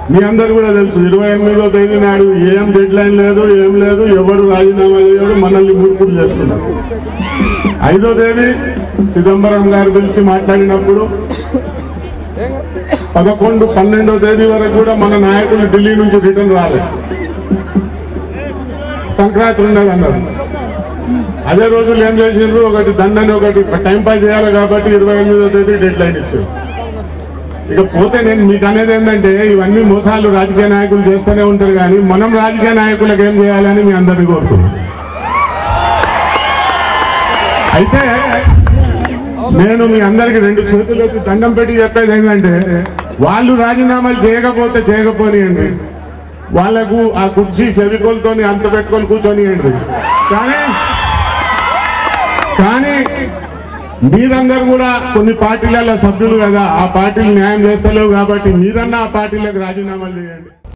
మీ అందరు కూడా తెలుసు ఇరవై ఎనిమిదో తేదీ నాడు ఏం డెడ్ లైన్ లేదు ఏం లేదు ఎవరు రాజీనామా చేయడు మనల్ని మూర్ఖులు చేస్తున్నారు ఐదో తేదీ చిదంబరం గారు పిలిచి మాట్లాడినప్పుడు పదకొండు పన్నెండో తేదీ వరకు కూడా మన నాయకులు ఢిల్లీ నుంచి రిటర్న్ రాలేదు సంక్రాంతి ఉన్నది అన్నారు అదే రోజులు ఏం చేసిండ్రు ఒకటి దండని ఒకటి టైం పాస్ చేయాలి కాబట్టి ఇరవై ఎనిమిదో తేదీ డెడ్ లైన్ ఇచ్చారు ఇక పోతే నేను మీకు అనేది ఏంటంటే ఇవన్నీ మోసాలు రాజకీయ నాయకులు చేస్తూనే ఉంటారు కానీ మనం రాజకీయ నాయకులకు ఏం చేయాలని మీ అందరినీ కోరుతున్నాం అయితే నేను మీ అందరికి రెండు చేతులకి దండం పెట్టి చెప్పేది ఏంటంటే వాళ్ళు రాజీనామాలు చేయకపోతే చేయకపోనియండి వాళ్లకు ఆ కుర్చీ ఫెవికోల్తో అంత పెట్టుకొని కూర్చొనియండి కానీ కానీ మీరందరూ కూడా కొన్ని పార్టీలలో సభ్యులు కదా ఆ పార్టీలు న్యాయం చేస్తలేవు కాబట్టి మీరన్నా ఆ పార్టీలకు రాజీనామాలు చేయండి